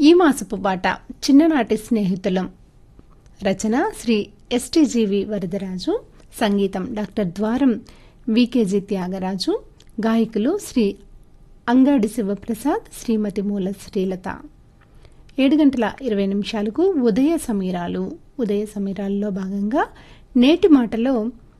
ఈ మాసపు బాట చిన్ననాటి స్నేహితులం రచన శ్రీ ఎస్టీజీవి వరదరాజు సంగీతం డాక్టర్ ద్వారం వికేజీ త్యాగరాజు గాయకులు శ్రీ అంగాడి శివప్రసాద్ శ్రీమతి మూల శ్రీలత ఏడు గంటల ఇరవై నిమిషాలకు ఉదయ సమీరాలు ఉదయ సమీరాల్లో భాగంగా నేటి మాటలో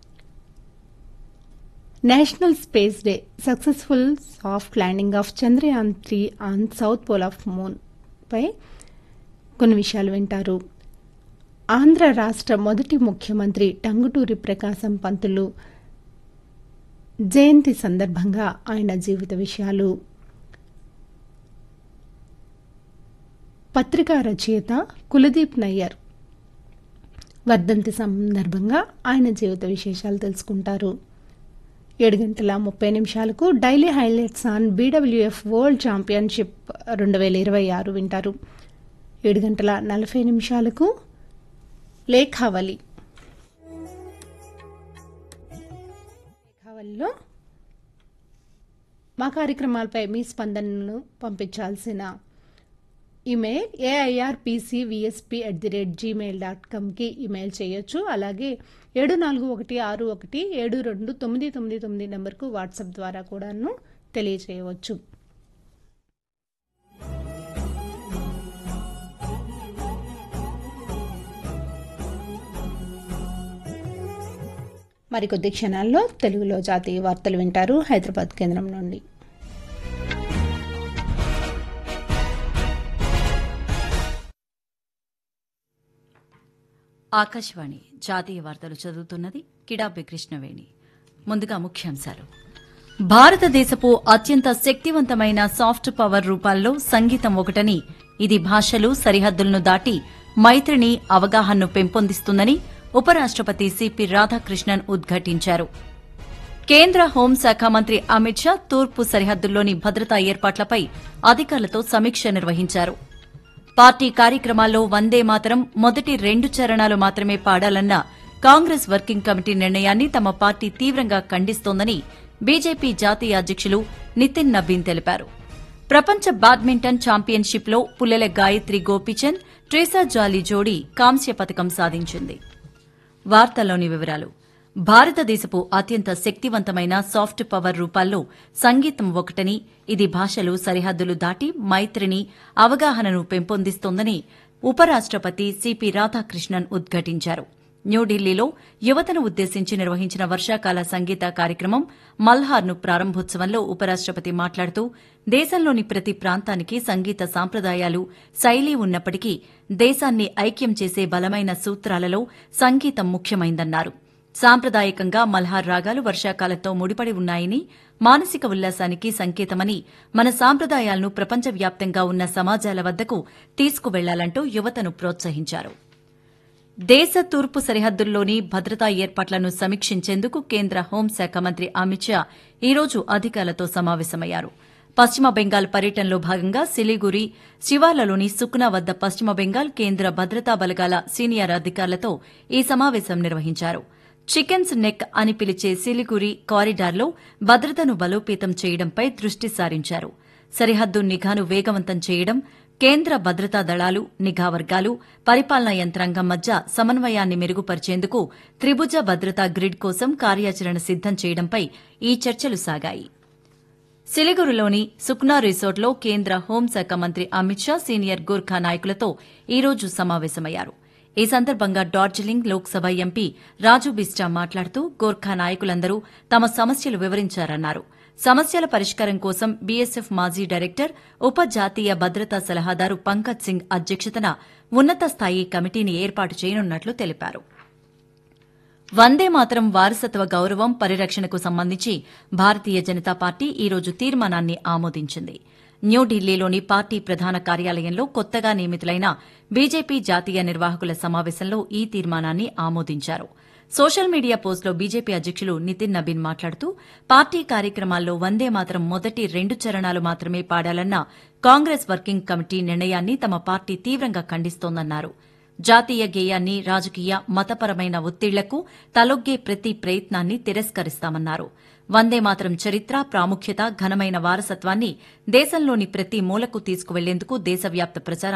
national space day successful soft landing of Chandrayaan three on south pole of moon పై కొన్ని విషయాలు వింటారు ఆంధ్ర రాష్ట్ర మొదటి ముఖ్యమంత్రి టంగుటూరి ప్రకాశం పంతులు జయంతి సందర్భంగా ఆయన జీవిత విషయాలు పత్రికా రచయిత కులదీప్ నయ్యర్ వర్ధంతి సందర్భంగా ఆయన జీవిత విశేషాలు తెలుసుకుంటారు ఏడు గంటల ముప్పై నిమిషాలకు daily highlights on BWF world championship రెండు వేల ఇరవై ఆరు వింటారు ఏడు గంటల నలభై నిమిషాలకు లేఖావళి లేఖావళిలో మా కార్యక్రమాలపై మీ స్పందనను పంపించాల్సిన email AIRPC VSP at the rate Gmail dot కామ్కి ఈమెయిల్ చేయొచ్చు అలాగే ఏడు నాలుగు ఒకటి ఆరు ఒకటి ఏడు రెండు తొమ్మిది తొమ్మిది తొమ్మిది నెంబర్కు వాట్సాప్ ద్వారా కూడాను తెలియచేయవచ్చు మరికొద్ది క్షణాల్లో తెలుగులో జాతీయ వార్తలు వింటారు హైదరాబాద్ కేంద్రం నుండి ఆకాశవాణి జాతీయ వార్తలు చదువుతున్నది కిడాబి కృష్ణవేణి ముందుగా ముఖ్యాంశాలు భారతదేశపు అత్యంత శక్తివంతమైన సాఫ్ట్ పవర్ రూపాల్లో సంగీతం ఒకటని ఇది భాషలు సరిహద్దులను దాటి మైత్రిని అవగాహనను పెంపొందిస్తుందని ఉపరాష్టపతి సిపి రాధాకృష్ణన్ ఉద్ఘాటించారు కేంద్ర హోంశాఖ మంత్రి అమిత్ షా తూర్పు సరిహద్దుల్లోని భద్రతా ఏర్పాట్లపై అధికారులతో సమీక్ష నిర్వహించారు పార్టీ కార్యక్రమాల్లో వందే మాతరం మొదటి రెండు చరణాలు మాత్రమే పాడాలన్న కాంగ్రెస్ వర్కింగ్ కమిటీ నిర్ణయాన్ని తమ పార్టీ తీవ్రంగా ఖండిస్తోందని బీజేపీ జాతీయ అధ్యకులు నితిన్ నబీన్ తెలిపారు ప్రపంచ బ్యాడ్మింటన్ ఛాంపియన్షిప్లో పుల్లెల గాయత్రి గోపీచంద్ ట్రేసా జాలీ జోడీ కాంస్య పథకం సాధించింది వార్తల్లోని వివరాలు భారతదేశపు అత్యంత శక్తివంతమైన సాఫ్ట్ పవర్ రూపాల్లో సంగీతం ఒకటని ఇది భాషలు సరిహద్దులు దాటి మైత్రిని అవగాహనను పెంపొందిస్తోందని ఉపరాష్టపతి సిపి రాధాకృష్ణన్ ఉద్ఘాటించారు న్యూఢిల్లీలో యువతను ఉద్దేశించి నిర్వహించిన వర్షాకాల సంగీత కార్యక్రమం మల్హార్ను ప్రారంభోత్సవంలో ఉపరాష్టపతి మాట్లాడుతూ దేశంలోని ప్రతి ప్రాంతానికి సంగీత సాంప్రదాయాలు శైలి ఉన్నప్పటికీ దేశాన్ని ఐక్యం చేసే బలమైన సూత్రాలలో సంగీతం ముఖ్యమైందన్నారు సాంప్రదాయకంగా మల్హార్ రాగాలు వర్షాకాలంతో ముడిపడి ఉన్నాయని మానసిక ఉల్లాసానికి సంకేతమని మన సాంప్రదాయాలను ప్రపంచవ్యాప్తంగా ఉన్న సమాజాల వద్దకు తీసుకువెళ్లాలంటూ యువతను ప్రోత్సహించారు దేశ తూర్పు సరిహద్దుల్లోని భద్రతా ఏర్పాట్లను సమీక్షించేందుకు కేంద్ర హోంశాఖ మంత్రి అమిత్ షా ఈరోజు అధికారులతో సమావేశమయ్యారు పశ్చిమ బెంగాల్ పర్యటనలో భాగంగా సిలిగురి శివార్లలోని సుక్నా వద్ద పశ్చిమ బెంగాల్ కేంద్ర భద్రతా బలగాల సీనియర్ అధికారులతో ఈ సమావేశం నిర్వహించారు చికెన్స్ నెక్ అని పిలిచే సిలిగురి కారిడార్లో భద్రతను బలోపేతం చేయడంపై దృష్టి సారించారు సరిహద్దు నిఘాను వేగవంతం చేయడం కేంద్ర భద్రతా దళాలు నిఘా వర్గాలు పరిపాలనా యంత్రాంగం మధ్య సమన్వయాన్ని మెరుగుపరిచేందుకు త్రిభుజ భద్రతా గ్రిడ్ కోసం కార్యాచరణ సిద్దం చేయడంపై ఈ చర్చలు సాగాయి సిలిగురిలోని సుక్నా రిసార్ట్లో కేంద్ర హోంశాఖ మంత్రి అమిత్ షా సీనియర్ గూర్ఖా నాయకులతో ఈరోజు సమావేశమయ్యారు ఈ సందర్భంగా డార్జిలింగ్ లోక్సభ ఎంపీ రాజు బిస్టా మాట్లాడుతూ గోర్ఖా నాయకులందరూ తమ సమస్యలు వివరించారన్నారు సమస్యల పరిష్కారం కోసం బీఎస్ఎఫ్ మాజీ డైరెక్టర్ ఉప జాతీయ భద్రతా సలహాదారు పంకజ్ సింగ్ అధ్యక్షతన ఉన్నత స్థాయి కమిటీని ఏర్పాటు చేయనున్నట్లు తెలిపారు వందే మాతరం వారసత్వ గౌరవం పరిరక్షణకు సంబంధించి భారతీయ జనతా పార్టీ ఈరోజు తీర్మానాన్ని ఆమోదించింది న్యూఢిల్లీలోని పార్టీ ప్రధాన కార్యాలయంలో కొత్తగా నియమితులైన బీజేపీ జాతీయ నిర్వాహకుల సమావేశంలో ఈ తీర్మానాన్ని ఆమోదించారు సోషల్ మీడియా పోస్టులో బీజేపీ అధ్యకులు నితిన్ నబీన్ మాట్లాడుతూ పార్టీ కార్యక్రమాల్లో వందే మాత్రం మొదటి రెండు చరణాలు మాత్రమే పాడాలన్న కాంగ్రెస్ వర్కింగ్ కమిటీ నిర్ణయాన్ని తమ పార్టీ తీవ్రంగా ఖండిస్తోందన్నారు జాతీయ గేయాన్ని రాజకీయ మతపరమైన ఒత్తిళ్లకు తలొగ్గే ప్రతి ప్రయత్నాన్ని తిరస్కరిస్తామన్నారు వందే మాతరం చరిత్ర ప్రాముఖ్యత ఘనమైన వారసత్వాన్ని దేశంలోని ప్రతి మూలకు తీసుకువెళ్లేందుకు దేశవ్యాప్త ప్రచారాన్ని